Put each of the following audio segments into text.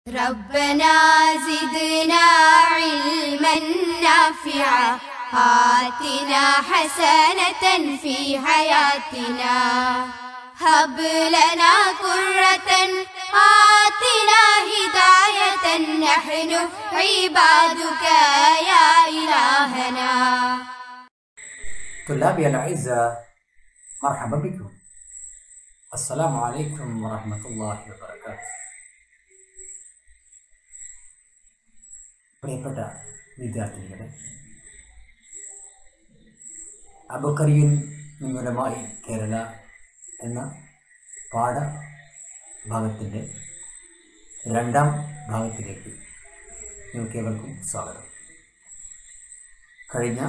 ربنا زدنا علما نافعا آتنا حسنة في حياتنا هب لنا قرة آتنا هداية نحن عبادك يا إلهنا طلابي الأعزاء مرحبا بكم السلام عليكم ورحمة الله وبركاته പ്രിയപ്പെട്ട വിദ്യാർത്ഥികളെ അബുക്കറിയുൻ നിങ്ങളുമായി കേരള എന്ന പാഠഭാഗത്തിൻ്റെ രണ്ടാം ഭാഗത്തിലേക്ക് നിങ്ങൾക്കേവർക്കും സ്വാഗതം കഴിഞ്ഞ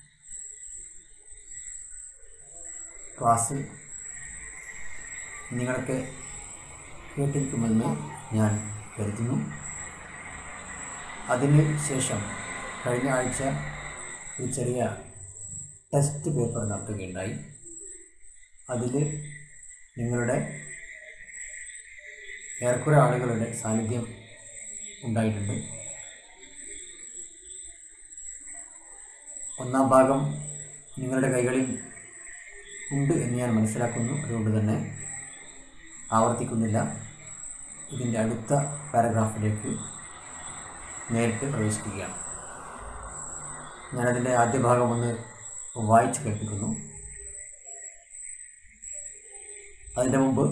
ക്ലാസ്സിൽ നിങ്ങളൊക്കെ കേട്ടിരിക്കുമെന്ന് ഞാൻ കരുതുന്നു അതിന് ശേഷം കഴിഞ്ഞ ആഴ്ച ഒരു ചെറിയ ടെസ്റ്റ് പേപ്പർ നടത്തുകയുണ്ടായി അതിൽ നിങ്ങളുടെ ഏറെക്കുറെ ആളുകളുടെ സാന്നിധ്യം ഉണ്ടായിട്ടുണ്ട് ഒന്നാം ഭാഗം നിങ്ങളുടെ കൈകളിൽ ഉണ്ട് എന്ന് ഞാൻ മനസ്സിലാക്കുന്നു അതുകൊണ്ട് തന്നെ ആവർത്തിക്കുന്നില്ല ഇതിൻ്റെ അടുത്ത പാരഗ്രാഫിലേക്ക് നേരിട്ട് പ്രവേശിക്കുകയാണ് ഞാനതിൻ്റെ ആദ്യ ഭാഗം ഒന്ന് വായിച്ച് കേൾപ്പിക്കുന്നു അതിൻ്റെ മുമ്പ്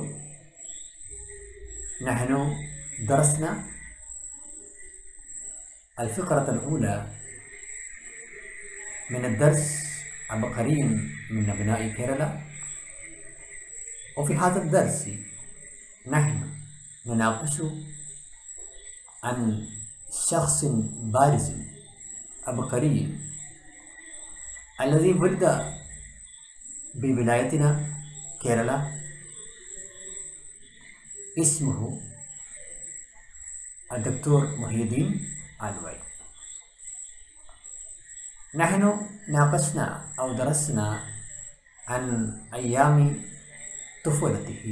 നഹനു ദർസ്ന الفقرة الأولى من الدرس عبقري من أبناء كيرلا وفي هذا الدرس نحن نناقش عن شخص بارز عبقري الذي ولد بولايتنا كيرلا اسمه الدكتور محي الدين علوي نحن ناقشنا أو درسنا عن أيام طفولته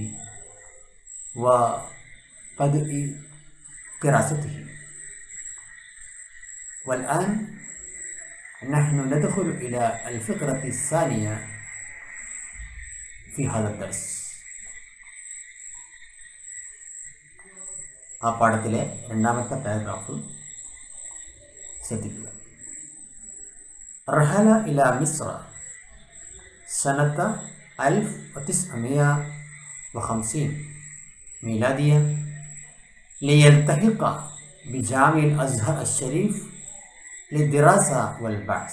وبدء دراسته والآن نحن ندخل إلى الفقرة الثانية في هذا الدرس ആ പാഠത്തിലെ രണ്ടാമത്തെ പാരഗ്രാഫ് ശ്രദ്ധിക്കുക رحل إلى مصر سنة 1950 ميلادية ليلتحق بجامع الأزهر الشريف للدراسة والبحث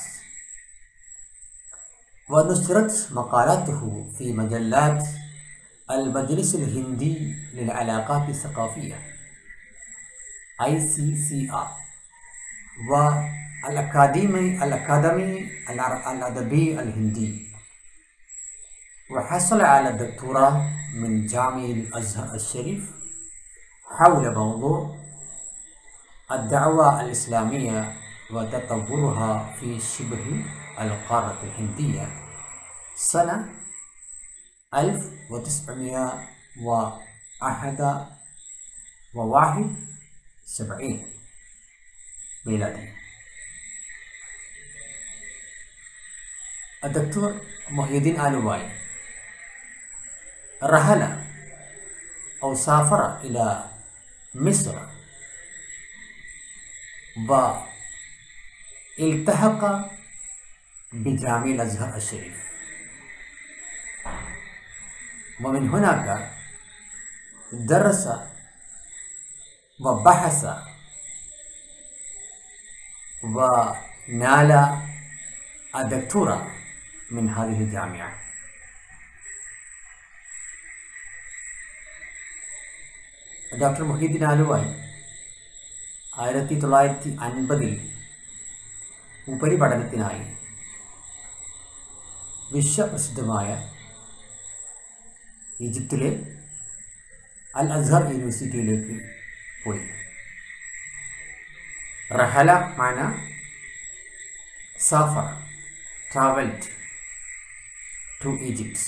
ونشرت مقالاته في مجلات المجلس الهندي للعلاقات الثقافية ICCR والأكاديمي الأكاديمي الأدبي الهندي وحصل على الدكتوراه من جامع الأزهر الشريف حول موضوع الدعوة الإسلامية وتطورها في شبه القارة الهندية سنة 1971 ميلادي الدكتور محي الدين آلوباي رحل أو سافر إلى مصر والتحق بجامع الأزهر الشريف ومن هناك درس وبحث ونال الدكتوراه من هذه الجامعة ഡോക്ടർ മൊഹീദ്ദീൻ ആലുവായി ആയിരത്തി തൊള്ളായിരത്തി അൻപതിൽ ഉപരിപഠനത്തിനായി വിശ്വപ്രസിദ്ധമായ ഈജിപ്തിലെ അൽ അസ്ഹർ യൂണിവേഴ്സിറ്റിയിലേക്ക് പോയി റഹല മാന സാഫർ travelled to Egypt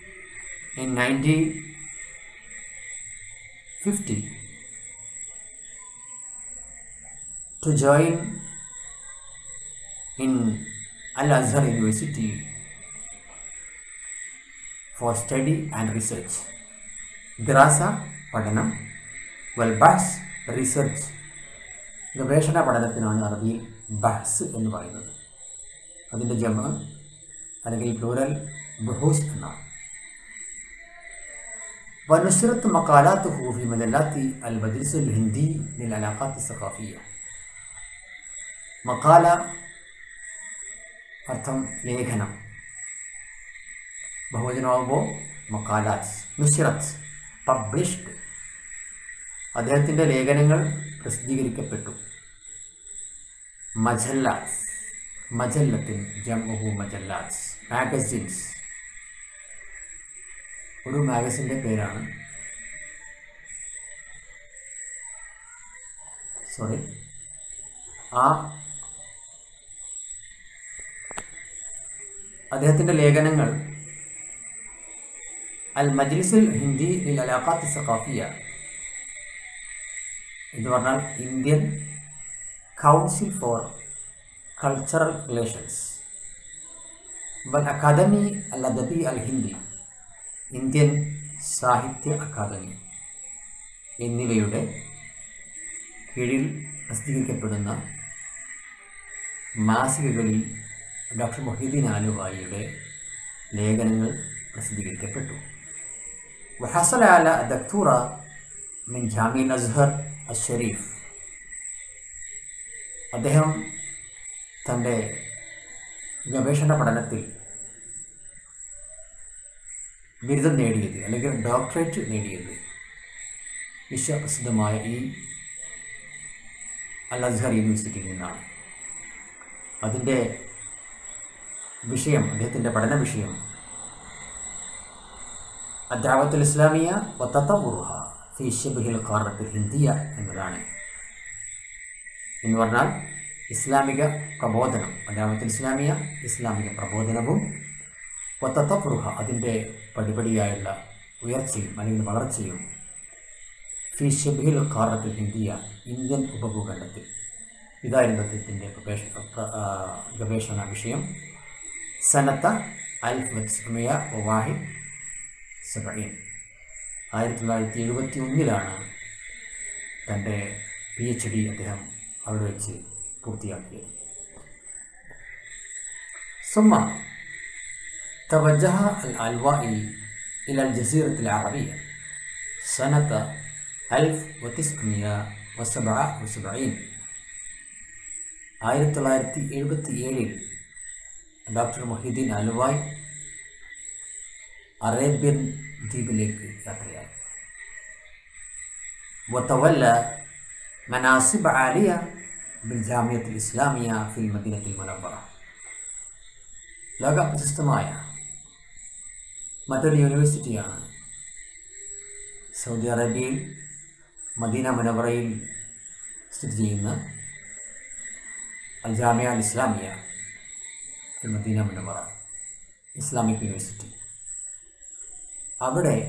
in 1950 to join in Al Azhar University for study and research. ദിറാസ പഠനം വൽബാസ് റിസർച്ച് ഗവേഷണ പഠനത്തിനാണ് അറബിയിൽ ബഹ്സ് എന്ന് പറയുന്നത് അതിൻ്റെ ജമ അല്ലെങ്കിൽ പ്ലൂരൽ ബഹൂസ് എന്നാണ് ونشرت مقالاته في مجلات المجلس الهندي للعلاقات الثقافية മക്കാല അർത്ഥം ലേഖനം ബഹുവചനമാകുമ്പോൾ മക്കാലാത്ത് നുസിറത്ത് പബ്ലിഷ്ഡ് അദ്ദേഹത്തിൻ്റെ ലേഖനങ്ങൾ പ്രസിദ്ധീകരിക്കപ്പെട്ടു മജല്ലാത്ത് മജല്ലത്തിൻ ജംഹു മജല്ലാത്ത് മാഗസിൻസ് ഒരു മാഗസിൻ്റെ പേരാണ് സോറി ആ അദ്ദേഹത്തിൻ്റെ ലേഖനങ്ങൾ അൽ മജ്ലിസുൽ ഹിന്ദി ലിൽ അലാഖാത്ത് സഖാഫിയ എന്ന് പറഞ്ഞാൽ Indian council for cultural relations വൽ അക്കാദമി അൽ അദബി അൽ ഹിന്ദി ഇന്ത്യൻ സാഹിത്യ അക്കാദമി എന്നിവയുടെ കീഴിൽ പ്രസിദ്ധീകരിക്കപ്പെടുന്ന മാസികകളിൽ ഡോക്ടർ മൊഹീദ്ദീൻ ആലുവായിയുടെ ലേഖനങ്ങൾ പ്രസിദ്ധീകരിക്കപ്പെട്ടു وحصل على الدكتورة من جامع الأزهر الشريف അദ്ദേഹം തൻ്റെ ഗവേഷണ പഠനത്തിൽ ബിരുദം നേടിയത് അല്ലെങ്കിൽ ഡോക്ടറേറ്റ് നേടിയത് വിശ്വപ്രസിദ്ധമായ ഈ അൽ അസ്ഹർ യൂണിവേഴ്സിറ്റിയിൽ നിന്നാണ് അതിൻ്റെ വിഷയം അദ്ദേഹത്തിൻ്റെ പഠന വിഷയം അദ്ദാവത്തുൽ ഇസ്ലാമിയ വത്തത്തവുറുഹ ഫി ഷബിഹിൽ ഖാറത്തിൽ ഹിന്ദിയ എന്നതാണ് എന്ന് പറഞ്ഞാൽ ഇസ്ലാമിക പ്രബോധനം അദ്ദാവത്തുൽ ഇസ്ലാമിയ ഇസ്ലാമിക പ്രബോധനവും വത്തത്തവുറുഹ അതിൻ്റെ പടിപടിയായുള്ള ഉയർച്ചയും അല്ലെങ്കിൽ വളർച്ചയും ഫി ഷബിഹിൽ ഖാറത്തിൽ ഹിന്ദിയ ഇന്ത്യൻ ഉപഭൂഖണ്ഡത്തിൽ ഇതായിരുന്നു അദ്ദേഹത്തിൻ്റെ ഗവേഷ ഗവേഷണ വിഷയം സനത്ത അൽഫ് വത്സ്മയ വാഹിദ് സബീൻ ആയിരത്തി തൊള്ളായിരത്തി എഴുപത്തി ഒന്നിലാണ് തൻ്റെ പി എച്ച് ഡി അദ്ദേഹം അവിടെ വെച്ച് പൂർത്തിയാക്കിയത് ثم توجه الألوائي إلى الجزيرة العربية سنة 1977 ആയിരത്തി തൊള്ളായിരത്തി എഴുപത്തി ഏഴിൽ ഡോക്ടർ മൊഹീദ്ദീൻ അലുവായ് അറേബ്യൻ ദ്വീപിലേക്ക് യാത്രയായി وتولى مناصب عالية بالجامعة الإسلامية في المدينة المنورة ലോക പ്രശസ്തമായ മറ്റൊരു യൂണിവേഴ്സിറ്റിയാണ് സൗദി അറേബ്യയിൽ മദീന മുനവറയിൽ സ്ഥിതി ചെയ്യുന്ന അൽ ജാമിയ അൽ ഇസ്ലാമിയ അൽ മദീന മുനവറ ഇസ്ലാമിക് യൂണിവേഴ്സിറ്റി അവിടെ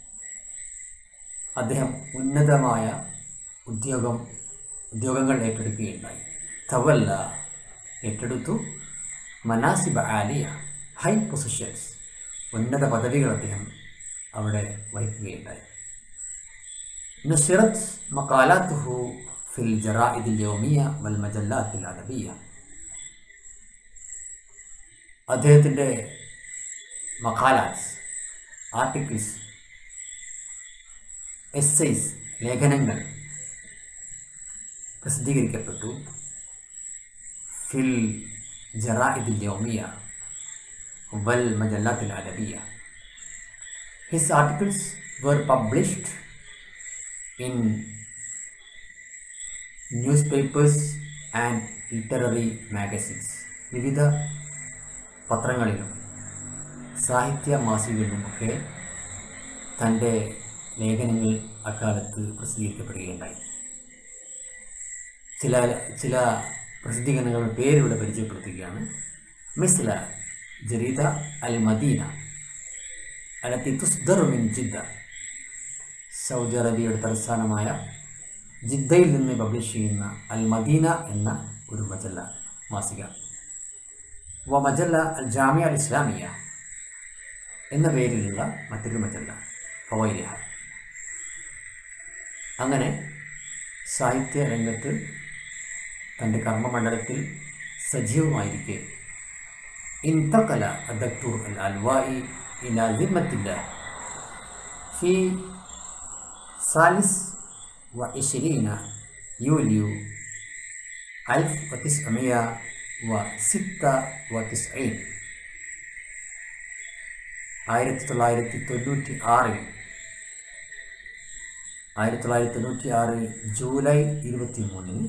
അദ്ദേഹം ഉന്നതമായ ഉദ്യോഗം ഉദ്യോഗങ്ങൾ ഏറ്റെടുക്കുകയുണ്ടായി തവല്ല ഏറ്റെടുത്തു മനാസിബ ആലിയ ഹൈ പൊസിഷൻസ് ഉന്നത പദവികൾ അദ്ദേഹം അവിടെ വഹിക്കുകയുണ്ടായി نشرت مقالاته في الجرائد اليومية والمجلات الأدبية അദ്ദേഹത്തിൻ്റെ മക്കാലാസ് ആർട്ടിക്കിൾസ് എസ്സൈസ് ലേഖനങ്ങൾ പ്രസിദ്ധീകരിക്കപ്പെട്ടു ഫിൽ ജറാഇദ് യൗമിയ വൽ മജല്ലാത്തിൽ അലബിയ his articles were published in newspapers and literary magazines വിവിധ പത്രങ്ങളിലും സാഹിത്യ മാസികകളിലുമൊക്കെ തൻ്റെ ലേഖനങ്ങൾ അക്കാലത്ത് പ്രസിദ്ധീകരിക്കപ്പെടുകയുണ്ടായി ചില ചില പ്രസിദ്ധീകരണങ്ങളുടെ പേരിവിടെ പരിചയപ്പെടുത്തുകയാണ് മിസ്ല ജരീദ അൽ മദീന അലത്തി തുസ്ദർ മിൻ ജിദ്ദ സൗദി അറേബ്യയുടെ തലസ്ഥാനമായ ജിദ്ദയിൽ നിന്ന് പബ്ലിഷ് ചെയ്യുന്ന അൽ മദീന എന്ന ഒരു മജല്ല മാസിക വ മജല്ല അൽ ജാമിയ അൽ ഇസ്ലാമിയ എന്ന പേരിലുള്ള മറ്റൊരു മജല്ല ഫവൈലിഹ അങ്ങനെ സാഹിത്യ രംഗത്ത് തൻ്റെ കർമ്മമണ്ഡലത്തിൽ സജീവമായിരിക്കെ انتقل الدكتور الألوائي إلى ذمة الله في ثالث وعشرين يوليو ألف وتسعمائة وستة وتسعين ആയിരത്തി തൊള്ളായിരത്തി തൊണ്ണൂറ്റി ആറിൽ ആയിരത്തി തൊള്ളായിരത്തി തൊണ്ണൂറ്റി ആറ് ജൂലൈ ഇരുപത്തി മൂന്നിന്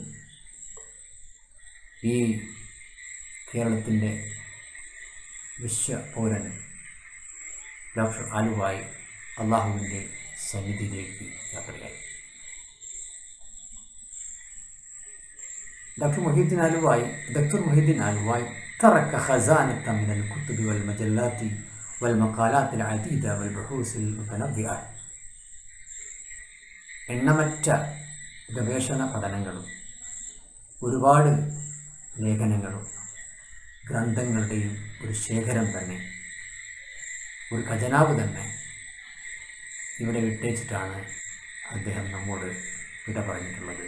ഈ കേരളത്തിൻ്റെ വിശ്വപൗരൻ ഡോക്ടർ ആലുവായി അള്ളാഹുവിൻ്റെ സന്നിധിയിലേക്ക് യാത്രയായി ഡോക്ടർ മൊഹീദ്ദീൻ ആലുവായി ഡോക്ടർ മൊഹീദ്ദീൻ ആലുവായി ترك خزانة من الكتب والمجلات والمقالات العديدة والبحوث المتنوعة എണ്ണമറ്റ ഗവേഷണ പഠനങ്ങളും ഒരുപാട് ലേഖനങ്ങളും ഗ്രന്ഥങ്ങളുടെയും ഒരു ശേഖരം തന്നെ ഒരു ഖജനാവ് തന്നെ ഇവിടെ വിട്ടേച്ചിട്ടാണ് അദ്ദേഹം നമ്മോട് വിട പറഞ്ഞിട്ടുള്ളത്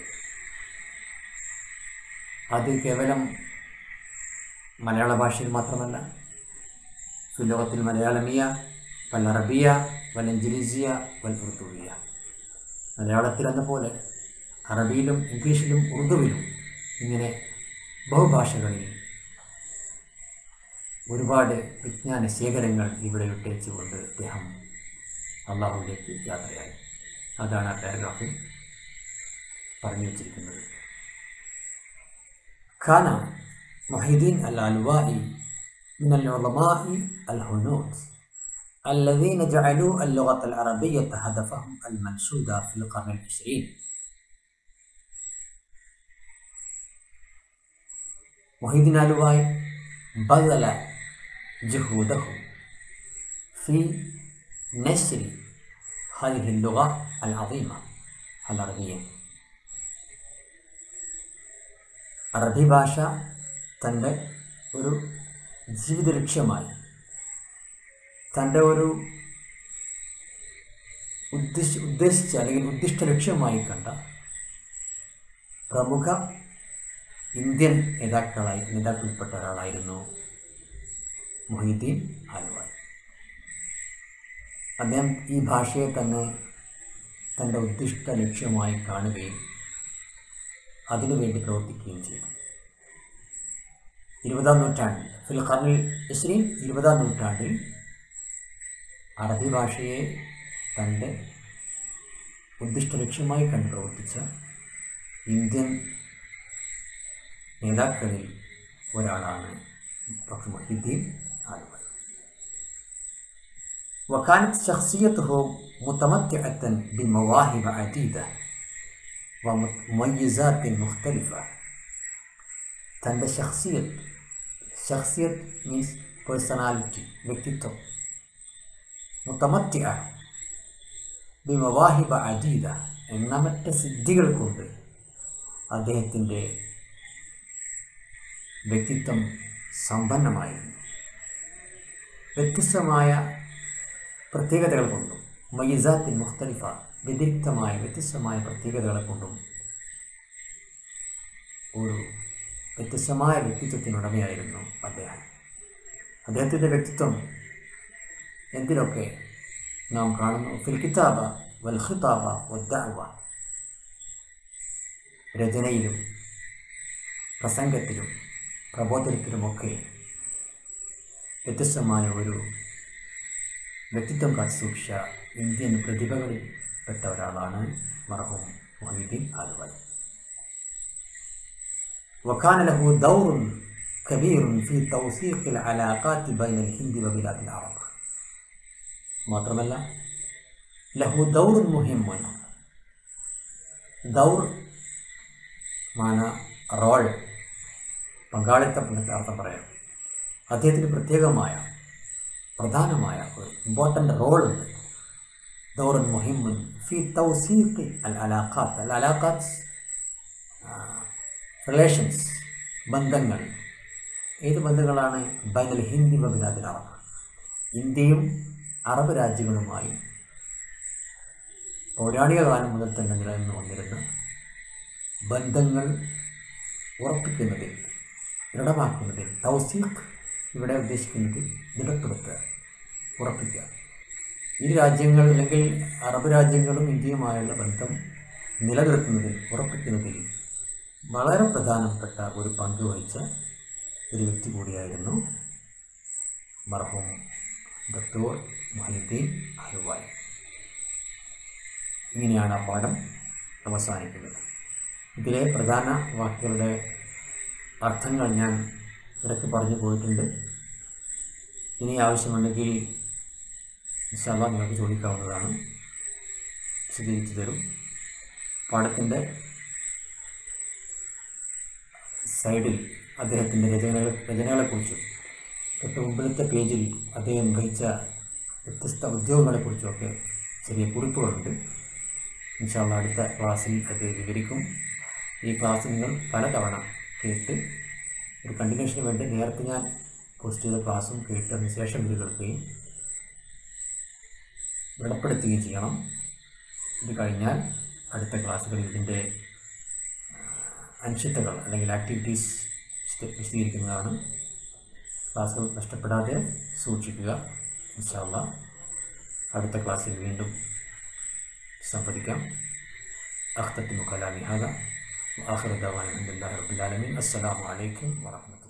അത് കേവലം മലയാള ഭാഷയിൽ മാത്രമല്ല ഫിലോകത്തിൽ മലയാളമിയ വൽ അറബിയ വൽ ഇഞ്ചിലീസിയ വൽ ഉറുദുവിയ മലയാളത്തിൽ എന്ന പോലെ അറബിയിലും ഇംഗ്ലീഷിലും ഉറുദുവിലും ഇങ്ങനെ ബഹുഭാഷകളിൽ ഒരുപാട് വിജ്ഞാന ശേഖരങ്ങൾ ഇവിടെ വിട്ടേച്ചുകൊണ്ട് അദ്ദേഹം അള്ളാഹുവിലേക്ക് യാത്രയായി അതാണ് ആ പാരഗ്രാഫിൽ പറഞ്ഞു വച്ചിരിക്കുന്നത് ഖാന മൊഹീദ്ദീൻ അൽ അൽവായി من العلماء الهنود الذين جعلوا اللغة العربية هدفهم المنشود في القرن العشرين محيدين الواي بذل جهوده في نشر هذه اللغة العظيمة العربية അറബി ഭാഷ തൻ്റെ ഒരു ജീവിത ലക്ഷ്യമായി തൻ്റെ ഒരു ഉദ്ദേശ ഉദ്ദേശിച്ച അല്ലെങ്കിൽ ഉദ്ദിഷ്ട ലക്ഷ്യമായി കണ്ട പ്രമുഖ ഇന്ത്യൻ നേതാക്കളായി നേതാക്കളിൽപ്പെട്ട ഒരാളായിരുന്നു മൊഹീദ്ദീൻ ആലുവായി അദ്ദേഹം ഈ ഭാഷയെ തന്നെ തൻ്റെ ഉദ്ദിഷ്ട ലക്ഷ്യമായി കാണുകയും അതിനുവേണ്ടി പ്രവർത്തിക്കുകയും ചെയ്തു ഇരുപതാം നൂറ്റാണ്ടിൽ ഫിൽ ഖർണിൽ ഇസ്രീൻ ഇരുപതാം നൂറ്റാണ്ടിൽ അറബി ഭാഷയെ തൻ്റെ ഉദ്ദിഷ്ട ലക്ഷ്യമായി കണ്ട് പ്രവർത്തിച്ച ഇന്ത്യൻ നേതാക്കളിൽ ഒരാളാണ് ഡോക്ടർ മൊഹീദ്ദീൻ ആലുവായി وكانت شخصيته متمتعة بمواهب عديدة ومميزات مختلفة തൻ്റെ ഷഖ്സിയത്ത് ഷഖ്സിയത്ത് മീൻസ് പേഴ്സണാലിറ്റി വ്യക്തിത്വം മുത്തമത്യ ബിമവാഹിബ അജീത എണ്ണമറ്റ സിദ്ധികൾ കൊണ്ട് അദ്ദേഹത്തിൻ്റെ വ്യക്തിത്വം സമ്പന്നമായിരുന്നു വ്യത്യസ്തമായ പ്രത്യേകതകൾ കൊണ്ടും മയ്യസാത്തിൻ മുഖ്തലിഫ വ്യതിരിക്തമായ വ്യത്യസ്തമായ പ്രത്യേകതകളെ കൊണ്ടും ഒരു വ്യത്യസ്തമായ വ്യക്തിത്വത്തിനുടമയായിരുന്നു അദ്ദേഹം അദ്ദേഹത്തിൻ്റെ വ്യക്തിത്വം എന്തിനൊക്കെ നാം കാണുന്നു ഫിൽ കിതാബ വൽ ഖിതാബ വദ്ദഅവ രചനയിലും പ്രസംഗത്തിലും പ്രബോധനത്തിലുമൊക്കെ വ്യത്യസ്തമായ ഒരു വ്യക്തിത്വം കാത്തുസൂക്ഷിച്ച ഇന്ത്യൻ പ്രതിഭകളിൽ പെട്ട ഒരാളാണ് മർഹൂം മൊഹീദ്ദീൻ ആലുവായി وكان له دور كبير في توثيق العلاقات بين الهند وبلاد العرب മാത്രമല്ല ലഹു ദൗർ മുഹിമ്മൻ ദൗർ മാന റോൾ പങ്കാളിത്തം എന്നൊക്കെ അർത്ഥം പറയാം അദ്ദേഹത്തിന് പ്രത്യേകമായ പ്രധാനമായ ഒരു ഇമ്പോർട്ടൻ്റ് റോളുണ്ട് دور مهم في توثيق العلاقات العلاقات റിലേഷൻസ് ബന്ധങ്ങൾ ഏത് ബന്ധങ്ങളാണ് ബൈനൽ ഹിന്ദി ബിലാദിൽ അറബ് ഇന്ത്യയും അറബ് രാജ്യങ്ങളുമായി പൗരാണിക കാലം മുതൽ തന്നെ നിലനിന്ന് വന്നിരുന്ന ബന്ധങ്ങൾ ഉറപ്പിക്കുന്നതിൽ ദൃഢമാക്കുന്നതിൽ തൗസീഖ് ഇവിടെ ഉദ്ദേശിക്കുന്നത് ദൃഢപ്പെടുത്തുക ഉറപ്പിക്കുക ഇരു രാജ്യങ്ങൾ അല്ലെങ്കിൽ അറബ് രാജ്യങ്ങളും ഇന്ത്യയുമായുള്ള ബന്ധം നിലനിർത്തുന്നതിൽ ഉറപ്പിക്കുന്നതിൽ വളരെ പ്രധാനപ്പെട്ട ഒരു പങ്ക് വഹിച്ച ഒരു വ്യക്തി കൂടിയായിരുന്നു മർഹൂം ഡോക്ടർ മൊഹീദ്ദീൻ അഹ്വായി ഇങ്ങനെയാണ് ആ പാഠം അവസാനിക്കുന്നത് ഇതിലെ പ്രധാന വാക്കുകളുടെ അർത്ഥങ്ങൾ ഞാൻ ഇടയ്ക്ക് പറഞ്ഞു പോയിട്ടുണ്ട് ഇനി ആവശ്യമുണ്ടെങ്കിൽ ഇൻഷാല്ല നിങ്ങൾക്ക് ചോദിക്കാവുന്നതാണ് വിശദീകരിച്ചു തരും പാഠത്തിൻ്റെ സൈഡിൽ അദ്ദേഹത്തിൻ്റെ രചനകൾ രചനകളെക്കുറിച്ചും തൊട്ട് മുമ്പിലത്തെ പേജിൽ അദ്ദേഹം വഹിച്ച വ്യത്യസ്ത ഉദ്യോഗങ്ങളെക്കുറിച്ചുമൊക്കെ ചെറിയ കുറിപ്പുകളുണ്ട് ഇൻഷാല്ല അടുത്ത ക്ലാസ്സിൽ അത് വിവരിക്കും ഈ ക്ലാസ് നിങ്ങൾ പലതവണ കേട്ട് ഒരു കണ്ടിന്യൂഷന് വേണ്ടി നേരത്തെ ഞാൻ പോസ്റ്റ് ചെയ്ത ക്ലാസ്സും കേട്ടതിന് ശേഷം ഇത് കേൾക്കുകയും വെളപ്പെടുത്തുകയും ചെയ്യണം ഇത് കഴിഞ്ഞാൽ അടുത്ത ക്ലാസ്സുകളിൽ ഇതിൻ്റെ അൻഷിത്തകൾ അല്ലെങ്കിൽ ആക്ടിവിറ്റീസ് വിശദീകരിക്കുന്നതാണ് ക്ലാസ്സുകൾ നഷ്ടപ്പെടാതെ സൂക്ഷിക്കുക ഇൻഷാല്ല അടുത്ത ക്ലാസ്സിൽ വീണ്ടും സംവദിക്കാം أختتم كلامي هذا وآخر دعوانا الحمد لله رب العالمين السلام عليكم ورحمة الله